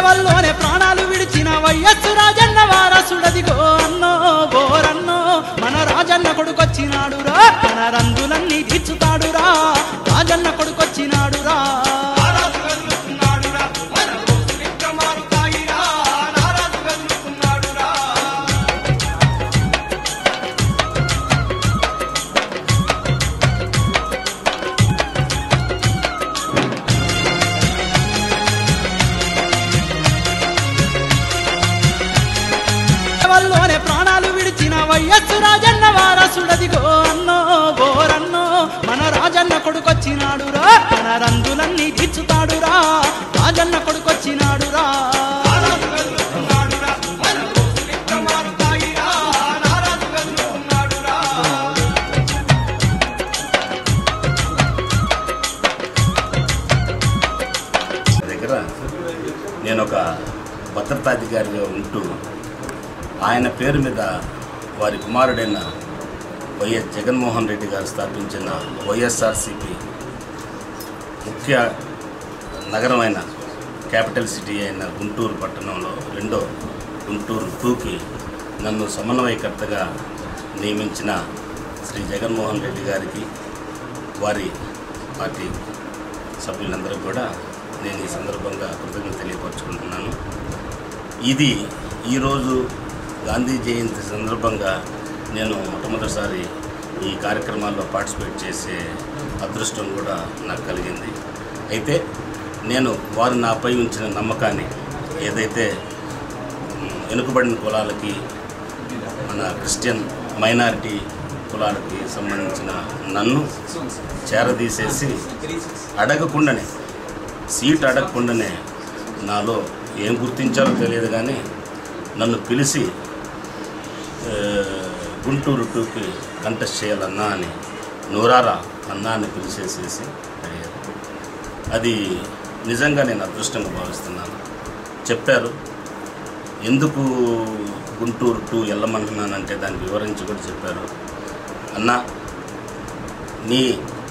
ఎవల్లోనే ప్రాణాలు విడిచిన వయ్యస్సు రాజన్న వారసుడదిగో అన్నో బోరన్నో మన రాజన్న కొడుకొచ్చినాడురా మన రందులన్నీ తీర్చుతాడురా రాజన్న కొడుకొచ్చినాడురా నారాజు కదులుతున్నాడురా మన రోజు విక్రమాలు తాగిరా నారాజు కదులుతున్నాడురా ఎవల్లోనే ప్రాణాలు విడిచిన వయ్యస్సు రాజన్న వారసుడదిగో అన్నో బోరన్నో మన రాజన్న కొడుకొచ్చినాడురా మన రందులన్నీ తీర్చుతాడురా రాజన్న కొడుకొచ్చినాడురా నారాజు కదులుతున్నాడురా మన రోజు విక్రమాలు తాగిరా నారాజు కదులుతున్నాడురా దగ్గర నేను ఒక భద్రతాధికారిగా ఉంటూ ఆయన పేరు మీద వారి కుమారుడైన వైఎస్ జగన్మోహన్ రెడ్డి గారు స్థాపించిన వైఎస్ఆర్సిపి ముఖ్య నగరమైన క్యాపిటల్ సిటీ అయిన గుంటూరు పట్టణంలో రెండో గుంటూరు టూకి నన్ను సమన్వయకర్తగా నియమించిన శ్రీ జగన్మోహన్ రెడ్డి గారికి వారి పార్టీ సభ్యులందరూ కూడా నేను ఈ సందర్భంగా కృతజ్ఞత తెలియపరచుకుంటున్నాను ఇది ఈరోజు గాంధీ జయంతి సందర్భంగా నేను మొట్టమొదటిసారి ఈ కార్యక్రమాల్లో పార్టిసిపేట్ చేసే అదృష్టం కూడా నాకు కలిగింది అయితే నేను వారు నాపై ఉంచిన నమ్మకాన్ని ఏదైతే మ్, వెనుకబడిన కులాలకి మన క్రిస్టియన్ మైనారిటీ కులాలకి సంబంధించిన నన్ను చేరదీసేసి అడగకుండానే సీట్ అడగకుండానే నాలో ఏం గుర్తించాలో తెలియదు కానీ నన్ను పిలిచి ఆ, గుంటూరు టూకి కంటెస్ట్ చేయాలన్నా అని నూరారా అన్నా అని పిలిచేసేసి అడిగారు అది నిజంగా నేను అదృష్టంగా భావిస్తున్నాను చెప్పారు ఎందుకు గుంటూరు టూ వెళ్ళమంటున్నానంటే దాన్ని వివరించి కూడా చెప్పారు అన్నా నీ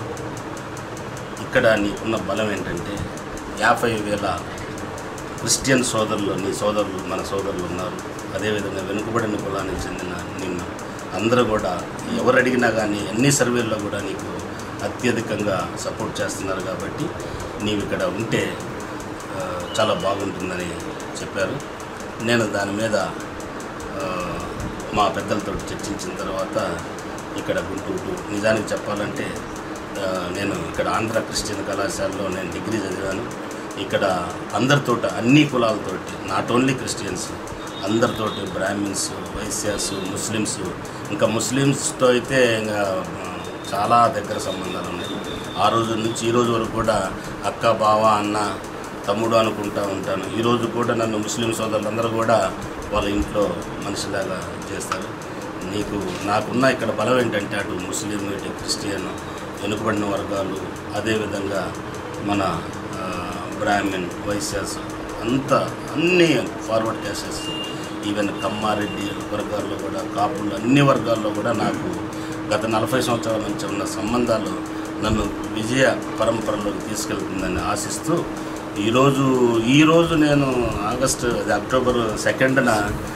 ఇక్కడ నీకున్న బలం ఏంటంటే యాభై వేల క్రిస్టియన్ సోదరులు నీ సోదరులు మన సోదరులు ఉన్నారు అదేవిధంగా వెనుకబడిన కులానికి చెందిన నిన్ను అందరూ కూడా ఎవరు అడిగినా కానీ అన్ని సర్వేల్లో కూడా నీకు అత్యధికంగా సపోర్ట్ చేస్తున్నారు కాబట్టి నీవు ఇక్కడ ఉంటే ఆ, చాలా బాగుంటుందని చెప్పారు నేను దాని మీద ఆ, మా పెద్దలతో చర్చించిన తర్వాత ఇక్కడ గుంటూరు నిజానికి చెప్పాలంటే ఆ, నేను ఇక్కడ ఆంధ్ర క్రిస్టియన్ కళాశాలలో నేను డిగ్రీ చదివాను ఇక్కడ అందరితోట అన్ని కులాలతోటి నాట్ ఓన్లీ క్రిస్టియన్స్ అందరితోటి బ్రాహ్మిన్స్ వైశ్యాస్ ముస్లిమ్స్ ఇంకా ముస్లిమ్స్తో అయితే ఇంకా ఆ, చాలా దగ్గర సంబంధాలు ఉన్నాయి ఆ రోజు నుంచి ఈ రోజు వరకు కూడా అక్క బావ అన్న తమ్ముడు అనుకుంటా ఉంటాను ఈరోజు కూడా నన్ను ముస్లిం సోదరులందరూ కూడా వాళ్ళ ఇంట్లో మనిషిలాగా చేస్తారు నీకు నాకున్న ఇక్కడ బలం ఏంటంటే అటు ముస్లిం ఇటు క్రిస్టియన్ వెనుకబడిన వర్గాలు అదేవిధంగా మన ఆ, బ్రాహ్మిన్ వైశ్యాస్ అంతా అన్ని ఫార్వర్డ్ క్యాసెస్ ఈవెన్ కమ్మారెడ్డి వర్గాల్లో కూడా కాపులు అన్ని వర్గాల్లో కూడా నాకు గత నలభై సంవత్సరాల నుంచి ఉన్న సంబంధాలు నన్ను విజయ పరంపరలోకి తీసుకెళ్తుందని ఆశిస్తూ ఈరోజు ఈరోజు నేను ఆగస్టు అది అక్టోబర్ సెకండ్న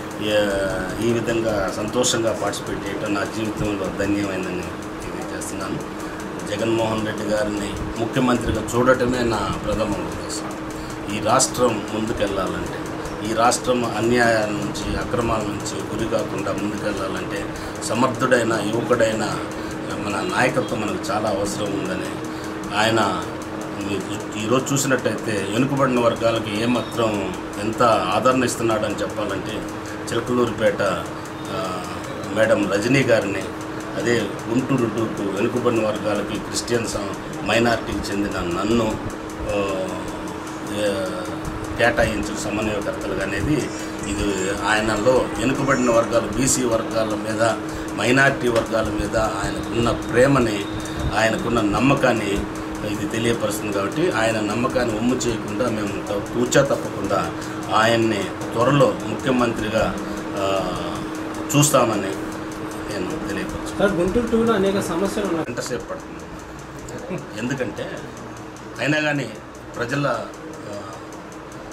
ఈ విధంగా సంతోషంగా పార్టిసిపేట్ చేయటం నా జీవితంలో ధన్యమైందని తెలియజేస్తున్నాను జగన్మోహన్ రెడ్డి గారిని ముఖ్యమంత్రిగా చూడటమే నా ప్రథమ ఉద్దేశం ఈ రాష్ట్రం ముందుకెళ్ళాలంటే ఈ రాష్ట్రం అన్యాయాల నుంచి అక్రమాల నుంచి గురి కాకుండా ముందుకెళ్ళాలంటే సమర్థుడైన యువకుడైన మన నాయకత్వం మనకు చాలా అవసరం ఉందని ఆయన మీకు ఈరోజు చూసినట్టయితే వెనుకబడిన వర్గాలకి ఏమాత్రం ఎంత ఆదరణ ఇస్తున్నాడని చెప్పాలంటే చిలకలూరుపేట ఆ, మేడం రజనీ గారిని అదే గుంటూరు టూకు వెనుకబడిన వర్గాలకి క్రిస్టియన్ సం- మైనారిటీకి చెందిన నన్ను ఆ, ఏ, కేటాయించిన సమన్వయకర్తలుగా అనేది ఇది ఆయనలో వెనుకబడిన వర్గాలు బీసీ వర్గాల మీద మైనారిటీ వర్గాల మీద ఆయనకున్న ప్రేమని ఆయనకున్న నమ్మకాన్ని ఇది తెలియపరుస్తుంది కాబట్టి ఆయన నమ్మకాన్ని ఒమ్ము చేయకుండా మేము త- తూచా తప్పకుండా ఆయన్ని త్వరలో ముఖ్యమంత్రిగా ఆ, చూస్తామని నేను తెలియపరుచున్నాను సార్ గుంటూరు టూలో అనేక సమస్యలు ఉన్నాయి ఎంతసేపు పడుతుంది ఎందుకంటే అయినా కానీ ప్రజల ఆ,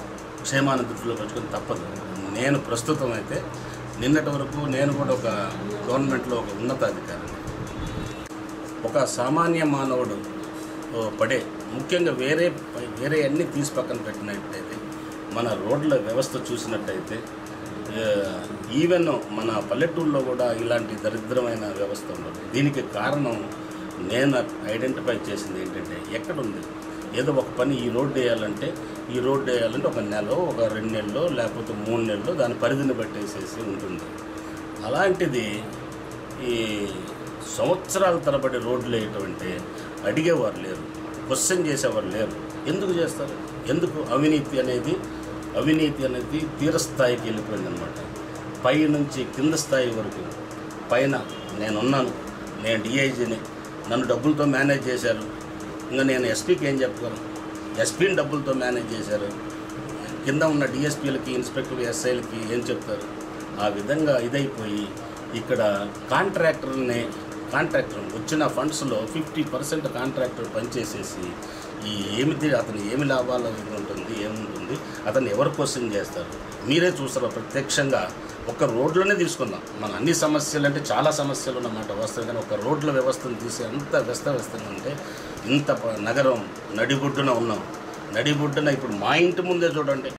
క్షేమాన్ని దృష్టిలో పెట్టుకుని తప్పదు నేను ప్రస్తుతం అయితే నిన్నటి వరకు నేను కూడా ఒక గవర్నమెంట్లో ఒక ఉన్నతాధికారిని ఒక సామాన్య మానవుడు ఓ పడే ముఖ్యంగా వేరే వేరే అన్ని తీసి పక్కన పెట్టినట్టయితే మన రోడ్ల వ్యవస్థ చూసినట్టయితే ఆ, ఈవెన్ మన పల్లెటూరులో కూడా ఇలాంటి దరిద్రమైన వ్యవస్థ ఉండదు దీనికి కారణం నేను ఐడెంటిఫై చేసింది ఏంటంటే ఎక్కడుంది ఏదో ఒక పని ఈ రోడ్డు వేయాలంటే ఈ రోడ్డు వేయాలంటే ఒక నెల ఒక రెండు నెలలో లేకపోతే మూడు నెలలు దాని పరిధిని బట్టేసేసి ఉంటుంది అలాంటిది ఈ సంవత్సరాల తరబడి రోడ్లు వేయటం అంటే అడిగేవారు లేరు క్వశ్చన్ చేసేవారు లేరు ఎందుకు చేస్తారు ఎందుకు అవినీతి అనేది అవినీతి అనేది తీరస్థాయికి వెళ్ళిపోయిందనమాట పై నుంచి కింద స్థాయి వరకు పైన నేనున్నాను నేను డిఐజీని నన్ను డబ్బులతో మేనేజ్ చేశారు ఇంకా నేను ఎస్పీకి ఏం చెప్పగలను ఎస్పీని డబ్బులతో మేనేజ్ చేశారు కింద ఉన్న డిఎస్పీలకి ఇన్స్పెక్టర్ ఎస్ఐలకి ఏం చెప్తారు ఆ విధంగా ఇదైపోయి ఇక్కడ కాంట్రాక్టర్ని కాంట్రాక్టర్ వచ్చిన ఫండ్స్లో ఫిఫ్టీ పర్సెంట్ కాంట్రాక్టర్ పనిచేసేసి ఈ ఏమిటి అతను ఏమి లాభాలు ఉంటుంది ఏముంటుంది అతను ఎవరు క్వశ్చన్ చేస్తారు మీరే చూస్తారు ప్రత్యక్షంగా ఒక రోడ్లోనే తీసుకుందాం మన అన్ని సమస్యలు అంటే చాలా సమస్యలు ఉన్నమాట వస్తాయి కానీ ఒక రోడ్ల వ్యవస్థను తీసి అంత వ్యస్తవ్యస్తంగా ఉంటే ఇంత ప- నగరం నడిబొడ్డున ఉన్నాం నడిబొడ్డున ఇప్పుడు మా ఇంటి ముందే చూడండి